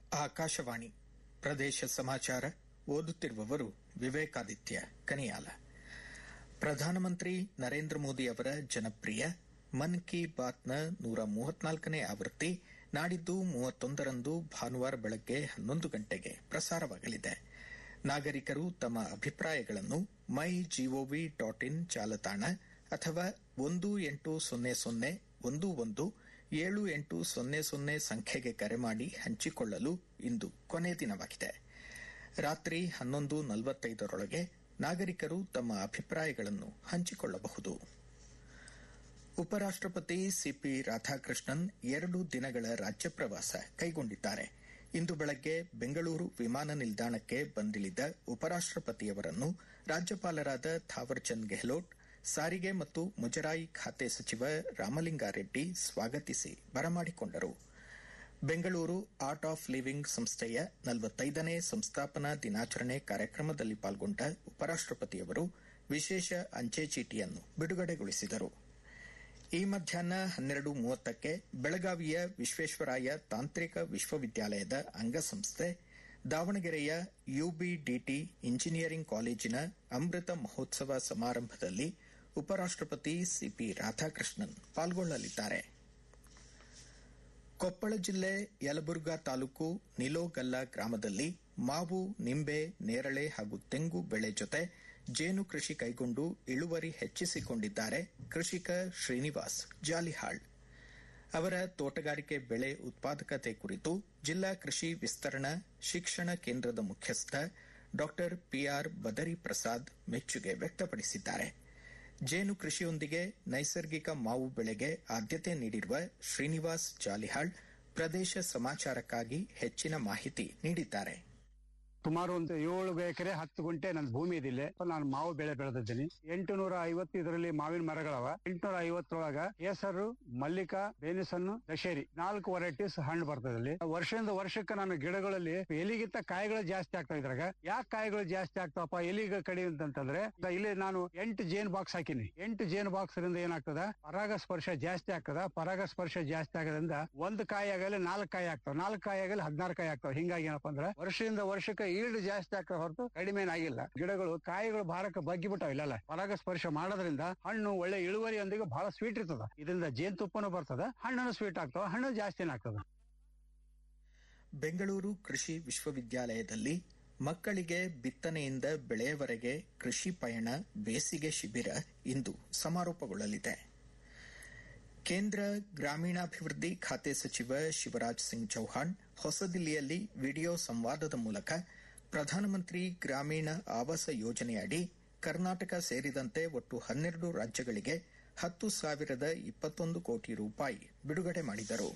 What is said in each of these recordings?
ಆಕಾಶವಾಣಿ ಪ್ರದೇಶ ಸಮಾಚಾರ ಓದುತ್ತಿರುವವರು ವಿವೇಕಾದಿತ್ಯ ಕನಿಯಾಲ ಪ್ರಧಾನಮಂತ್ರಿ ನರೇಂದ್ರ ಮೋದಿ ಅವರ ಜನಪ್ರಿಯ ಮನ್ ಕಿ ಬಾತ್ನ ನೂರ ಮೂವತ್ನಾಲ್ಕನೇ ಆವೃತ್ತಿ ನಾಡಿದ್ದು ಮೂವತ್ತೊಂದರಂದು ಭಾನುವಾರ ಬೆಳಗ್ಗೆ ಹನ್ನೊಂದು ಗಂಟೆಗೆ ಪ್ರಸಾರವಾಗಲಿದೆ ನಾಗರಿಕರು ತಮ್ಮ ಅಭಿಪ್ರಾಯಗಳನ್ನು ಮೈ ಜಿಒವಿ ಡಾಟ್ ಇನ್ ಜಾಲತಾಣ ಅಥವಾ ಒಂದು ಎಂಟು ಸೊನ್ನೆ ಸೊನ್ನೆ ಒಂದು ಒಂದು ಏಳು ಎಂಟು ಸೊನ್ನೆ ಸೊನ್ನೆ ಸಂಖ್ಯೆಗೆ ಕರೆ ಮಾಡಿ ಹಂಚಿಕೊಳ್ಳಲು ಇಂದು ಕೊನೆ ದಿನವಾಗಿದೆ ರಾತ್ರಿ ಹನ್ನೊಂದು ನಲವತ್ತೈದರೊಳಗೆ ನಾಗರಿಕರು ತಮ್ಮ ಅಭಿಪ್ರಾಯಗಳನ್ನು ಹಂಚಿಕೊಳ್ಳಬಹುದು ಉಪರಾಷ್ಟಪತಿ ಸಿಪಿ ರಾಧಾಕೃಷ್ಣನ್ ಎರಡು ದಿನಗಳ ರಾಜ್ಯ ಪ್ರವಾಸ ಕೈಗೊಂಡಿದ್ದಾರೆ ಇಂದು ಬೆಳಗ್ಗೆ ಬೆಂಗಳೂರು ವಿಮಾನ ನಿಲ್ದಾಣಕ್ಕೆ ಬಂದಿಳಿದ ಉಪರಾಷ್ಟಪತಿಯವರನ್ನು ರಾಜ್ಯಪಾಲರಾದ ಥಾವರ್ಚಂದ್ ಗೆಹ್ಲೋಟ್ ಸಾರಿಗೆ ಮತ್ತು ಮುಜರಾಯಿ ಖಾತೆ ಸಚಿವ ರಾಮಲಿಂಗಾರೆಡ್ಡಿ ಸ್ವಾಗತಿಸಿ ಬರಮಾಡಿಕೊಂಡರು ಬೆಂಗಳೂರು ಆರ್ಟ್ ಆಫ್ ಲಿವಿಂಗ್ ಸಂಸ್ಥೆಯ ನಲವತ್ತೈದನೇ ಸಂಸ್ಥಾಪನಾ ದಿನಾಚರಣೆ ಕಾರ್ಯಕ್ರಮದಲ್ಲಿ ಪಾಲ್ಗೊಂಡ ಉಪರಾಷ್ಟಪತಿಯವರು ವಿಶೇಷ ಅಂಚೆ ಚೀಟಿಯನ್ನು ಬಿಡುಗಡೆಗೊಳಿಸಿದರು ಈ ಮಧ್ಯಾಹ್ನ ಹನ್ನೆರಡು ಮೂವತ್ತಕ್ಕೆ ಬೆಳಗಾವಿಯ ವಿಶ್ವೇಶ್ವರಾಯ ತಾಂತ್ರಿಕ ವಿಶ್ವವಿದ್ಯಾಲಯದ ಅಂಗಸಂಸ್ಥೆ ದಾವಣಗೆರೆಯ ಯುಬಿಡಿಟಿ ಇಂಜಿನಿಯರಿಂಗ್ ಕಾಲೇಜಿನ ಅಮೃತ ಮಹೋತ್ಸವ ಸಮಾರಂಭದಲ್ಲಿ ಉಪರಾಷ್ಟಪತಿ ಸಿಪಿ ರಾಧಾಕೃಷ್ಣನ್ ಪಾಲ್ಗೊಳ್ಳಲಿದ್ದಾರೆ ಕೊಪ್ಪಳ ಜಿಲ್ಲೆ ಯಲಬುರ್ಗಾ ತಾಲೂಕು ನಿಲೋಗಲ್ಲ ಗ್ರಾಮದಲ್ಲಿ ಮಾವು ನಿಂಬೆ ನೇರಳೆ ಹಾಗೂ ತೆಂಗು ಬೆಳೆ ಜೊತೆ ಜೇನು ಕೃಷಿ ಕೈಗೊಂಡು ಇಳುವರಿ ಹೆಚ್ಚಿಸಿಕೊಂಡಿದ್ದಾರೆ ಕೃಷಿಕ ಶ್ರೀನಿವಾಸ್ ಜಾಲಿಹಾಳ್ ಅವರ ತೋಟಗಾರಿಕೆ ಬೆಳೆ ಉತ್ಪಾದಕತೆ ಕುರಿತು ಜಿಲ್ಲಾ ಕೃಷಿ ವಿಸ್ತರಣಾ ಶಿಕ್ಷಣ ಕೇಂದ್ರದ ಮುಖ್ಯಸ್ಥ ಡಾ ಪಿಆರ್ ಬದರಿ ಪ್ರಸಾದ್ ಮೆಚ್ಚುಗೆ ವ್ಯಕ್ತಪಡಿಸಿದ್ದಾರೆ ಜೇನು ಕೃಷಿಯೊಂದಿಗೆ ನೈಸರ್ಗಿಕ ಮಾವು ಬೆಳೆಗೆ ಆದ್ಯತೆ ನೀಡಿರುವ ಶ್ರೀನಿವಾಸ್ ಜಾಲಿಹಾಳ್ ಪ್ರದೇಶ ಸಮಾಚಾರಕ್ಕಾಗಿ ಹೆಚ್ಚಿನ ಮಾಹಿತಿ ನೀಡಿದ್ದಾರೆ ಸುಮಾರು ಒಂದು ಏಳು ಎಕರೆ ಹತ್ತು ಗುಂಟೆ ನನ್ನ ಭೂಮಿ ಇದಿಲ್ಲ ನಾನು ಮಾವು ಬೆಳೆ ಬೆಳೆದಿದ್ದೀನಿ ಎಂಟು ನೂರ ಐವತ್ತು ಇದರಲ್ಲಿ ಮಾವಿನ ಮರಗಳವ ಎಂಟುನೂರ ಐವತ್ತರೊಳಗ ಕೇಸರು ಮಲ್ಲಿಕಾ ಬೇನಿಸನ್ನು ದಶೇರಿ ನಾಲ್ಕು ವೆರೈಟೀಸ್ ಹಣ್ಣು ಬರ್ತದಲ್ಲಿ ವರ್ಷದಿಂದ ವರ್ಷಕ್ಕೆ ನಾನು ಗಿಡಗಳಲ್ಲಿ ಎಲಿಗಿಂತ ಕಾಯಿಗಳು ಜಾಸ್ತಿ ಆಗ್ತಾವ ಇದ್ರಾಗ ಯಾಕೆ ಕಾಯಿಗಳು ಜಾಸ್ತಿ ಆಗ್ತಾವಪ್ಪ ಎಲಿಗ ಕಡಿ ಅಂತಂದ್ರೆ ಇಲ್ಲಿ ನಾನು ಎಂಟು ಜೇನ್ ಬಾಕ್ಸ್ ಹಾಕಿನಿ ಎಂಟು ಜೇನ್ ಬಾಕ್ಸ್ ರಿಂದ ಏನಾಗ್ತದ ಪರಾಗ ಸ್ಪರ್ಶ ಜಾಸ್ತಿ ಆಗ್ತದ ಪರಾಗ ಸ್ಪರ್ಶ ಜಾಸ್ತಿ ಆಗೋದ್ರಿಂದ ಒಂದು ಕಾಯಿ ಆಗಲಿ ನಾಲ್ಕು ಕಾಯಿ ಆಗ್ತಾವ ನಾಲ್ಕು ಕಾಯಿ ಆಗಲಿ ಹದಿನಾರು ಕಾಯಿ ಆಗ್ತಾವ ಹಿಂಗಾಗಿ ಏನಪ್ಪಾ ಅಂದ್ರೆ ವರ್ಷದಿಂದ ವರ್ಷಕ್ಕೆ ಈಲ್ಡ್ ಜಾಸ್ತಿ ಆಗ್ತಾ ಹೊರತು ಕಡಿಮೆ ಆಗಿಲ್ಲ ಗಿಡಗಳು ಕಾಯಿಗಳು ಭಾರಕ್ಕೆ ಬಗ್ಗಿ ಬಿಟ್ಟಾವ ಇಲ್ಲಲ್ಲ ಪರಾಗ ಸ್ಪರ್ಶ ಮಾಡೋದ್ರಿಂದ ಹಣ್ಣು ಒಳ್ಳೆ ಇಳುವರಿಯೊಂದಿಗೆ ಬಹಳ ಸ್ವೀಟ್ ಇರ್ತದ ಇದರಿಂದ ಜೇನುತುಪ್ಪನೂ ಬರ್ತದ ಹಣ್ಣು ಸ್ವೀಟ್ ಆಗ್ತಾವ ಹಣ್ಣು ಜಾಸ್ತಿನೇ ಆಗ್ತದ ಬೆಂಗಳೂರು ಕೃಷಿ ವಿಶ್ವವಿದ್ಯಾಲಯದಲ್ಲಿ ಮಕ್ಕಳಿಗೆ ಬಿತ್ತನೆಯಿಂದ ಬೆಳೆಯವರೆಗೆ ಕೃಷಿ ಪಯಣ ಬೇಸಿಗೆ ಶಿಬಿರ ಇಂದು ಸಮಾರೋಪಗೊಳ್ಳಲಿದೆ ಕೇಂದ್ರ ಗ್ರಾಮೀಣಾಭಿವೃದ್ಧಿ ಖಾತೆ ಸಚಿವ ಶಿವರಾಜ್ ಸಿಂಗ್ ಚೌಹಾಣ್ ಹೊಸದಿಲ್ಲಿಯಲ್ಲಿ ವಿಡಿಯೋ ಸಂವಾದದ ಮೂಲಕ ಪ್ರಧಾನಮಂತ್ರಿ ಗ್ರಾಮೀಣ ಆವಾಸ ಯೋಜನೆಯಡಿ ಕರ್ನಾಟಕ ಸೇರಿದಂತೆ ಒಟ್ಟು ಹನ್ನೆರಡು ರಾಜ್ಯಗಳಿಗೆ ಹತ್ತು ಸಾವಿರದ ಇಪ್ಪತ್ತೊಂದು ಕೋಟಿ ರೂಪಾಯಿ ಬಿಡುಗಡೆ ಮಾಡಿದರು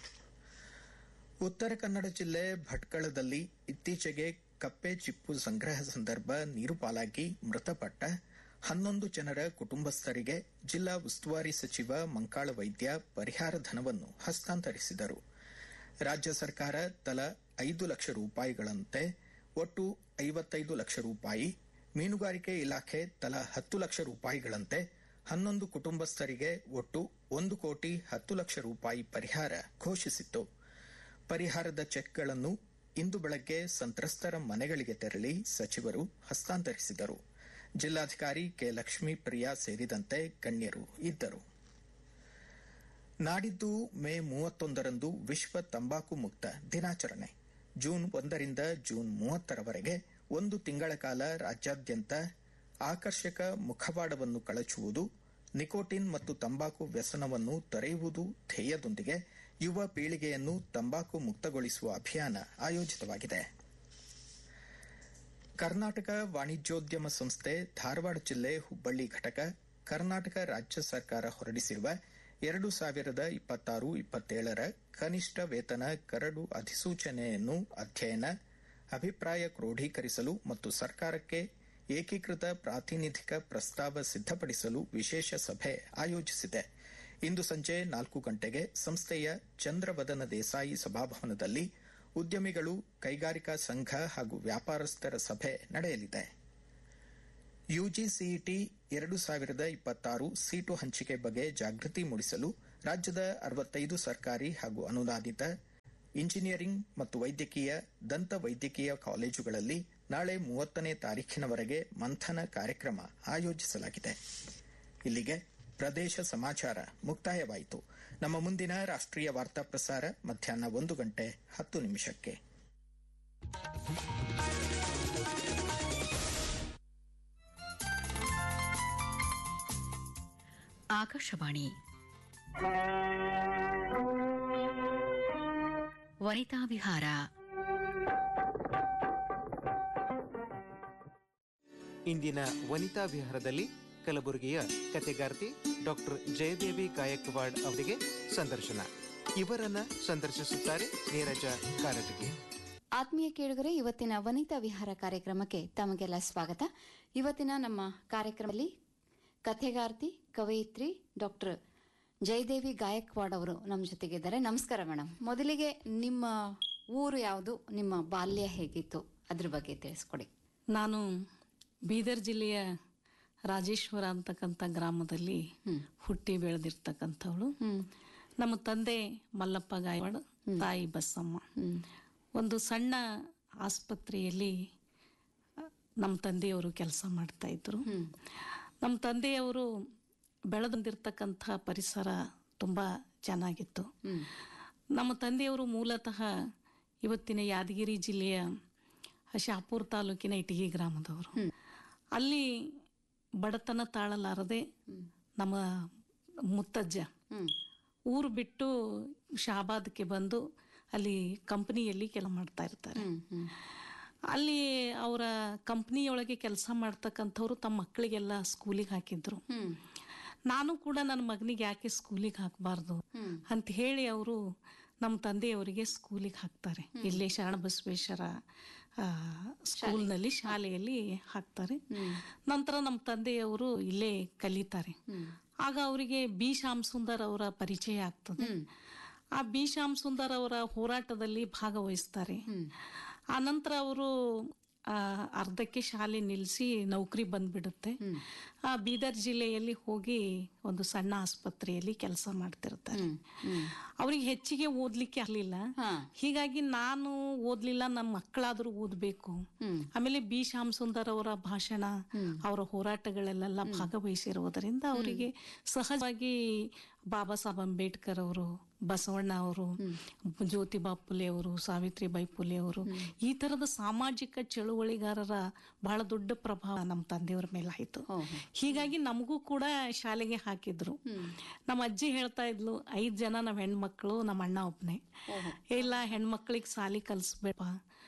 ಉತ್ತರ ಕನ್ನಡ ಜಿಲ್ಲೆ ಭಟ್ಕಳದಲ್ಲಿ ಇತ್ತೀಚೆಗೆ ಕಪ್ಪೆ ಚಿಪ್ಪು ಸಂಗ್ರಹ ಸಂದರ್ಭ ನೀರು ಪಾಲಾಗಿ ಮೃತಪಟ್ಟ ಹನ್ನೊಂದು ಜನರ ಕುಟುಂಬಸ್ಥರಿಗೆ ಜಿಲ್ಲಾ ಉಸ್ತುವಾರಿ ಸಚಿವ ಮಂಕಾಳ ವೈದ್ಯ ಪರಿಹಾರ ಧನವನ್ನು ಹಸ್ತಾಂತರಿಸಿದರು ರಾಜ್ಯ ಸರ್ಕಾರ ತಲಾ ಐದು ಲಕ್ಷ ರೂಪಾಯಿಗಳಂತೆ ಒಟ್ಟು ಐವತ್ತೈದು ಲಕ್ಷ ರೂಪಾಯಿ ಮೀನುಗಾರಿಕೆ ಇಲಾಖೆ ತಲಾ ಹತ್ತು ಲಕ್ಷ ರೂಪಾಯಿಗಳಂತೆ ಹನ್ನೊಂದು ಕುಟುಂಬಸ್ಥರಿಗೆ ಒಟ್ಟು ಒಂದು ಕೋಟಿ ಹತ್ತು ಲಕ್ಷ ರೂಪಾಯಿ ಪರಿಹಾರ ಘೋಷಿಸಿತ್ತು ಪರಿಹಾರದ ಚೆಕ್ಗಳನ್ನು ಇಂದು ಬೆಳಗ್ಗೆ ಸಂತ್ರಸ್ತರ ಮನೆಗಳಿಗೆ ತೆರಳಿ ಸಚಿವರು ಹಸ್ತಾಂತರಿಸಿದರು ಜಿಲ್ಲಾಧಿಕಾರಿ ಕೆ ಲಕ್ಷ್ಮೀಪ್ರಿಯಾ ಸೇರಿದಂತೆ ಗಣ್ಯರು ಇದ್ದರು ನಾಡಿದ್ದು ಮೇ ಮೂವತ್ತೊಂದರಂದು ವಿಶ್ವ ತಂಬಾಕು ಮುಕ್ತ ದಿನಾಚರಣೆ ಜೂನ್ ಒಂದರಿಂದ ಜೂನ್ ಮೂವತ್ತರವರೆಗೆ ಒಂದು ತಿಂಗಳ ಕಾಲ ರಾಜ್ಯಾದ್ಯಂತ ಆಕರ್ಷಕ ಮುಖವಾಡವನ್ನು ಕಳಚುವುದು ನಿಕೋಟಿನ್ ಮತ್ತು ತಂಬಾಕು ವ್ಯಸನವನ್ನು ತೊರೆಯುವುದು ಧ್ಯೇಯದೊಂದಿಗೆ ಯುವ ಪೀಳಿಗೆಯನ್ನು ತಂಬಾಕು ಮುಕ್ತಗೊಳಿಸುವ ಅಭಿಯಾನ ಆಯೋಜಿತವಾಗಿದೆ ಕರ್ನಾಟಕ ವಾಣಿಜ್ಯೋದ್ಯಮ ಸಂಸ್ಥೆ ಧಾರವಾಡ ಜಿಲ್ಲೆ ಹುಬ್ಬಳ್ಳಿ ಘಟಕ ಕರ್ನಾಟಕ ರಾಜ್ಯ ಸರ್ಕಾರ ಹೊರಡಿಸಿರುವ ಎರಡು ಸಾವಿರದ ಇಪ್ಪತ್ತಾರು ಇಪ್ಪತ್ತೇಳರ ಕನಿಷ್ಠ ವೇತನ ಕರಡು ಅಧಿಸೂಚನೆಯನ್ನು ಅಧ್ಯಯನ ಅಭಿಪ್ರಾಯ ಕ್ರೋಢೀಕರಿಸಲು ಮತ್ತು ಸರ್ಕಾರಕ್ಕೆ ಏಕೀಕೃತ ಪ್ರಾತಿನಿಧಿಕ ಪ್ರಸ್ತಾವ ಸಿದ್ದಪಡಿಸಲು ವಿಶೇಷ ಸಭೆ ಆಯೋಜಿಸಿದೆ ಇಂದು ಸಂಜೆ ನಾಲ್ಕು ಗಂಟೆಗೆ ಸಂಸ್ಥೆಯ ಚಂದ್ರವದನ ದೇಸಾಯಿ ಸಭಾಭವನದಲ್ಲಿ ಉದ್ಯಮಿಗಳು ಕೈಗಾರಿಕಾ ಸಂಘ ಹಾಗೂ ವ್ಯಾಪಾರಸ್ಥರ ಸಭೆ ನಡೆಯಲಿದೆ ಯುಜಿಸಿಇಟಿ ಎರಡು ಸಾವಿರದ ಇಪ್ಪತ್ತಾರು ಸೀಟು ಹಂಚಿಕೆ ಬಗ್ಗೆ ಜಾಗೃತಿ ಮೂಡಿಸಲು ರಾಜ್ಯದ ಅರವತ್ತೈದು ಸರ್ಕಾರಿ ಹಾಗೂ ಅನುದಾನಿತ ಇಂಜಿನಿಯರಿಂಗ್ ಮತ್ತು ವೈದ್ಯಕೀಯ ದಂತ ವೈದ್ಯಕೀಯ ಕಾಲೇಜುಗಳಲ್ಲಿ ನಾಳೆ ಮೂವತ್ತನೇ ತಾರೀಖಿನವರೆಗೆ ಮಂಥನ ಕಾರ್ಯಕ್ರಮ ಆಯೋಜಿಸಲಾಗಿದೆ ಇಲ್ಲಿಗೆ ಪ್ರದೇಶ ಸಮಾಚಾರ ಮುಕ್ತಾಯವಾಯಿತು ನಮ್ಮ ಮುಂದಿನ ರಾಷ್ಟ್ರೀಯ ವಾರ್ತಾ ಪ್ರಸಾರ ಮಧ್ಯಾಹ್ನ ಒಂದು ಗಂಟೆ ಹತ್ತು ನಿಮಿಷಕ್ಕೆ ಆಕಾಶವಾಣಿ ವನಿತಾ ವಿಹಾರ ಇಂದಿನ ವನಿತಾ ವಿಹಾರದಲ್ಲಿ ಕಲಬುರಗಿಯ ಕತೆಗಾರ್ತಿ ಡಾಕ್ಟರ್ ಜಯದೇವಿ ಗಾಯಕ್ವಾಡ್ ಅವರಿಗೆ ಸಂದರ್ಶನ ಇವರನ್ನ ಸಂದರ್ಶಿಸುತ್ತಾರೆ ನೀರಜ ಕಾರಟಗಿ ಆತ್ಮೀಯ ಕೇಳುಗರೆ ಇವತ್ತಿನ ವನಿತಾ ವಿಹಾರ ಕಾರ್ಯಕ್ರಮಕ್ಕೆ ತಮಗೆಲ್ಲ ಸ್ವಾಗತ ಇವತ್ತಿನ ನಮ್ಮ ಕಾರ್ಯಕ್ರಮದಲ್ಲಿ ಕಥೆಗಾರ್ತಿ ಕವಯಿತ್ರಿ ಡಾಕ್ಟರ್ ಜಯದೇವಿ ಗಾಯಕ್ವಾಡ್ ಅವರು ನಮ್ಮ ಜೊತೆಗಿದ್ದಾರೆ ನಮಸ್ಕಾರ ಮೇಡಮ್ ಮೊದಲಿಗೆ ನಿಮ್ಮ ಊರು ಯಾವುದು ನಿಮ್ಮ ಬಾಲ್ಯ ಹೇಗಿತ್ತು ಅದ್ರ ಬಗ್ಗೆ ತಿಳಿಸ್ಕೊಡಿ ನಾನು ಬೀದರ್ ಜಿಲ್ಲೆಯ ರಾಜೇಶ್ವರ ಅಂತಕ್ಕಂಥ ಗ್ರಾಮದಲ್ಲಿ ಹುಟ್ಟಿ ಬೆಳೆದಿರ್ತಕ್ಕಂಥವಳು ನಮ್ಮ ತಂದೆ ಮಲ್ಲಪ್ಪ ಗಾಯವಾಡ ತಾಯಿ ಬಸಮ್ಮ ಒಂದು ಸಣ್ಣ ಆಸ್ಪತ್ರೆಯಲ್ಲಿ ಆ, ನಮ್ಮ ತಂದೆಯವರು ಕೆಲಸ ಮಾಡ್ತಾ ಇದ್ರು ನಮ್ಮ ತಂದೆಯವರು ಬೆಳೆದಂದಿರ್ತಕ್ಕಂಥ ಪರಿಸರ ತುಂಬ ಚೆನ್ನಾಗಿತ್ತು ನಮ್ಮ ತಂದೆಯವರು ಮೂಲತಃ ಇವತ್ತಿನ ಯಾದಗಿರಿ ಜಿಲ್ಲೆಯ ಶಾಪುರ್ ತಾಲೂಕಿನ ಇಟಗಿ ಗ್ರಾಮದವರು ಅಲ್ಲಿ ಬಡತನ ತಾಳಲಾರದೆ ನಮ್ಮ ಮುತ್ತಜ್ಜ ಊರು ಬಿಟ್ಟು ಶಾಬಾದ್ಗೆ ಬಂದು ಅಲ್ಲಿ ಕಂಪನಿಯಲ್ಲಿ ಕೆಲಸ ಮಾಡ್ತಾ ಇರ್ತಾರೆ ಅಲ್ಲಿ ಅವರ ಕಂಪ್ನಿಯೊಳಗೆ ಕೆಲಸ ಮಾಡ್ತಕ್ಕಂಥವ್ರು ತಮ್ಮ ಮಕ್ಕಳಿಗೆಲ್ಲ ಸ್ಕೂಲಿಗೆ ಹಾಕಿದ್ರು ನಾನು ಕೂಡ ನನ್ನ ಮಗನಿಗೆ ಯಾಕೆ ಸ್ಕೂಲಿಗೆ ಹಾಕಬಾರ್ದು ಅಂತ ಹೇಳಿ ಅವರು ನಮ್ಮ ತಂದೆಯವರಿಗೆ ಸ್ಕೂಲಿಗೆ ಹಾಕ್ತಾರೆ ಇಲ್ಲೇ ಶರಣ ಬಸವೇಶ್ವರ ಆ, ಸ್ಕೂಲ್ನಲ್ಲಿ ಶಾಲೆಯಲ್ಲಿ ಹಾಕ್ತಾರೆ ನಂತರ ನಮ್ಮ ತಂದೆಯವರು ಇಲ್ಲೇ ಕಲಿತಾರೆ ಆಗ ಅವರಿಗೆ ಬಿ ಶ್ಯಾಮ್ ಸುಂದರ್ ಅವರ ಪರಿಚಯ ಆಗ್ತದೆ ಆ ಬಿ ಶ್ಯಾಮ್ ಸುಂದರ್ ಅವರ ಹೋರಾಟದಲ್ಲಿ ಭಾಗವಹಿಸ್ತಾರೆ ಆ ನಂತರ ಅವರು ಆ, ಅರ್ಧಕ್ಕೆ ಶಾಲೆ ನಿಲ್ಲಿಸಿ ನೌಕರಿ ಬಂದ್ಬಿಡುತ್ತೆ ಆ ಬೀದರ್ ಜಿಲ್ಲೆಯಲ್ಲಿ ಹೋಗಿ ಒಂದು ಸಣ್ಣ ಆಸ್ಪತ್ರೆಯಲ್ಲಿ ಕೆಲಸ ಮಾಡ್ತಿರ್ತಾರೆ ಅವ್ರಿಗೆ ಹೆಚ್ಚಿಗೆ ಓದ್ಲಿಕ್ಕೆ ಆಗಲಿಲ್ಲ ಹೀಗಾಗಿ ನಾನು ಓದ್ಲಿಲ್ಲ ನಮ್ಮ ಮಕ್ಕಳಾದ್ರೂ ಓದ್ಬೇಕು ಆಮೇಲೆ ಬಿ ಶ್ಯಾಮ್ ಸುಂದರ್ ಅವರ ಭಾಷಣ ಅವರ ಹೋರಾಟಗಳಲ್ಲೆಲ್ಲ ಭಾಗವಹಿಸಿರುವುದರಿಂದ ಅವರಿಗೆ ಸಹಜವಾಗಿ ಬಾಬಾ ಸಾಹೇಬ್ ಅಂಬೇಡ್ಕರ್ ಅವರು ಬಸವಣ್ಣ ಅವರು ಜ್ಯೋತಿಬಾ ಫುಲೆ ಅವರು ಸಾವಿತ್ರಿಬಾಯಿ ಫುಲೆ ಅವರು ಈ ತರದ ಸಾಮಾಜಿಕ ಚಳುವಳಿಗಾರರ ಬಹಳ ದೊಡ್ಡ ಪ್ರಭಾವ ನಮ್ಮ ತಂದೆಯವರ ಮೇಲೆ ಆಯ್ತು ಹೀಗಾಗಿ ನಮಗೂ ಕೂಡ ಶಾಲೆಗೆ ಹಾಕಿದ್ರು ನಮ್ಮ ಅಜ್ಜಿ ಹೇಳ್ತಾ ಇದ್ಲು ಐದ್ ಜನ ನಾವ್ ಹೆಣ್ಮಕ್ಳು ನಮ್ಮ ಅಣ್ಣ ಒಬ್ನೇ ಇಲ್ಲ ಹೆಣ್ಮಕ್ಳಿಗೆ ಸಾಲಿ ಕಲ್ಸ್ಬೇಡ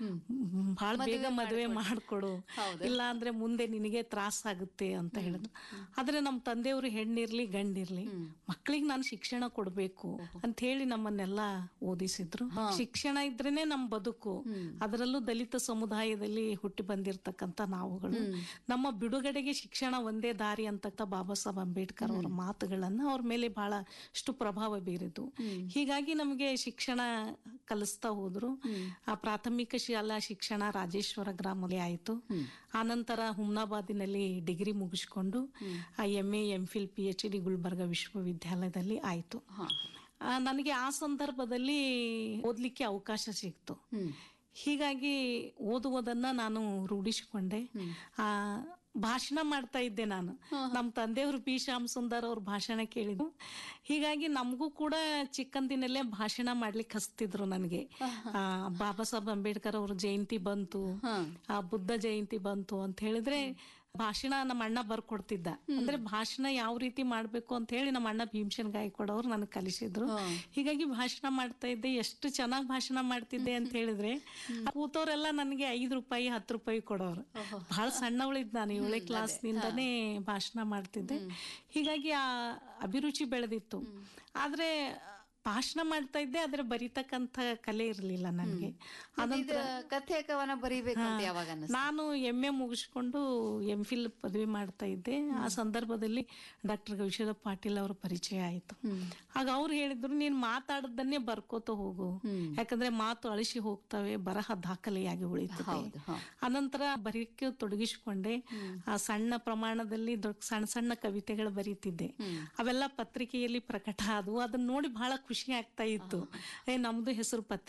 ಬಹಳ ಬೇಗ ಮದುವೆ ಮಾಡ್ಕೊಡು ಇಲ್ಲ ಅಂದ್ರೆ ಮುಂದೆ ನಿನಗೆ ತ್ರಾಸ ಆಗುತ್ತೆ ಅಂತ ಹೇಳಿದ್ರು ಆದ್ರೆ ನಮ್ಮ ತಂದೆಯವರು ಹೆಣ್ಣಿರ್ಲಿ ಗಂಡಿರ್ಲಿ ಮಕ್ಕಳಿಗೆ ನಾನು ಶಿಕ್ಷಣ ಕೊಡ್ಬೇಕು ಅಂತ ಹೇಳಿ ನಮ್ಮನ್ನೆಲ್ಲ ಓದಿಸಿದ್ರು ಶಿಕ್ಷಣ ಇದ್ರೇನೆ ನಮ್ ಬದುಕು ಅದರಲ್ಲೂ ದಲಿತ ಸಮುದಾಯದಲ್ಲಿ ಹುಟ್ಟಿ ಬಂದಿರತಕ್ಕಂತ ನಾವುಗಳು ನಮ್ಮ ಬಿಡುಗಡೆಗೆ ಶಿಕ್ಷಣ ಒಂದೇ ದಾರಿ ಅಂತ ಬಾಬಾ ಸಾಹೇಬ್ ಅಂಬೇಡ್ಕರ್ ಅವರ ಮಾತುಗಳನ್ನ ಅವ್ರ ಮೇಲೆ ಬಹಳಷ್ಟು ಪ್ರಭಾವ ಬೀರಿದ್ದು ಹೀಗಾಗಿ ನಮಗೆ ಶಿಕ್ಷಣ ಕಲಿಸ್ತಾ ಹೋದ್ರು ಆ ಪ್ರಾಥಮಿಕ ಶಾಲಾ ಶಿಕ್ಷಣ ರಾಜೇಶ್ವರ ಗ್ರಾಮದಲ್ಲಿ ಆಯಿತು ಆನಂತರ ಹುಮ್ನಾಬಾದಿನಲ್ಲಿ ಡಿಗ್ರಿ ಮುಗಿಸ್ಕೊಂಡು ಆ M A M Phil P H D Gulbarga ವಿಶ್ವವಿದ್ಯಾಲಯದಲ್ಲಿ ಆಯಿತು ಆ, ನನಗೆ ಆ ಸಂದರ್ಭದಲ್ಲಿ ಓದ್ಲಿಕ್ಕೆ ಅವಕಾಶ ಸಿಕ್ತು ಹೀಗಾಗಿ ಓದುವುದನ್ನ ನಾನು ರೂಢಿಸಿಕೊಂಡೆ ಆ ಭಾಷಣ ಮಾಡ್ತಾ ಇದ್ದೆ ನಾನು ನಮ್ಮ ತಂದೆಯವರು ಪಿ ಶ್ಯಾಮ್ ಸುಂದರ್ ಅವ್ರ ಭಾಷಣ ಕೇಳಿದ್ರು ಹೀಗಾಗಿ ನಮಗೂ ಕೂಡ ಚಿಕ್ಕಂದಿನಲ್ಲೇ ಭಾಷಣ ಮಾಡ್ಲಿಕ್ಕೆ ಹಸ್ತಿದ್ರು ನನಗೆ ಆ, ಬಾಬಾ ಸಾಹೇಬ್ ಅಂಬೇಡ್ಕರ್ ಅವ್ರ ಜಯಂತಿ ಬಂತು ಆ ಬುದ್ಧ ಜಯಂತಿ ಬಂತು ಅಂತ ಹೇಳಿದ್ರೆ ಭಾಷಣ ನಮ್ಮ ಅಣ್ಣ ಬರ್ಕೊಡ್ತಿದ್ದ ಅಂದ್ರೆ ಭಾಷಣ ಯಾವ ರೀತಿ ಮಾಡ್ಬೇಕು ಅಂತ ಹೇಳಿ ನಮ್ಮ ಅಣ್ಣ ಭೀಮಸೇನ್ ಗಾಯಕವಾಡ್ ಅವ್ರು ನನಗೆ ಕಲಿಸಿದ್ರು ಹೀಗಾಗಿ ಭಾಷಣ ಮಾಡ್ತಾ ಇದ್ದೆ ಎಷ್ಟು ಚೆನ್ನಾಗಿ ಭಾಷಣ ಮಾಡ್ತಿದ್ದೆ ಅಂತ ಹೇಳಿದ್ರೆ ಆ ಕೂತವ್ರೆಲ್ಲ ನನಗೆ ಐದು ರೂಪಾಯಿ ಹತ್ತು ರೂಪಾಯಿ ಕೊಡೋರು ಬಹಳ ಸಣ್ಣವಳಿದ್ ನಾನು ಏಳನೇ ಕ್ಲಾಸ್ನಿಂದನೇ ಭಾಷಣ ಮಾಡ್ತಿದ್ದೆ ಹೀಗಾಗಿ ಆ ಅಭಿರುಚಿ ಬೆಳೆದಿತ್ತು ಆದ್ರೆ ಭಾಷಣ ಮಾಡ್ತಾ ಇದ್ದೆ ಆದ್ರೆ ಬರಿತಕ್ಕಂತ ಕಲೆ ಇರಲಿಲ್ಲ ನನಗೆ ಇದು ಕಥೆ ಕವನ ಬರೀಬೇಕು ಅಂತ ಯಾವಾಗ ಅನ್ನಿಸ್ತು? ನಾನು ಎಂ ಎ ಮುಗಿಸ್ಕೊಂಡು ಎಂ ಫಿಲ್ ಪದವಿ ಮಾಡ್ತಾ ಇದ್ದೆ ಆ ಸಂದರ್ಭದಲ್ಲಿ ಡಾಕ್ಟರ್ ಗವಿಶ್ವರ ಪಾಟೀಲ್ ಅವರ ಪರಿಚಯ ಆಯ್ತು ಆಗ ಅವ್ರು ಹೇಳಿದ್ರು ನೀನ್ ಮಾತಾಡದನ್ನೇ ಬರ್ಕೋತ ಹೋಗು ಯಾಕಂದ್ರೆ ಮಾತು ಅಳಿಸಿ ಹೋಗ್ತವೆ ಬರಹ ದಾಖಲೆಯಾಗಿ ಉಳಿತದೆ ಅನಂತರ ಬರೀಕ್ಕೆ ತೊಡಗಿಸಿಕೊಂಡೆ ಆ ಸಣ್ಣ ಪ್ರಮಾಣದಲ್ಲಿ ದೊಡ್ಡ ಸಣ್ಣ ಸಣ್ಣ ಕವಿತೆಗಳು ಬರೀತಿದ್ದೆ ಅವೆಲ್ಲ ಪತ್ರಿಕೆಯಲ್ಲಿ ಪ್ರಕಟ ಆದವು ಅದನ್ನ ನೋಡಿ ಬಹಳ ಖುಷಿ ಆಗ್ತಾ ಇತ್ತು ಏ ನಮ್ದು ಹೆಸರು ಪತ್ರಿಕೆ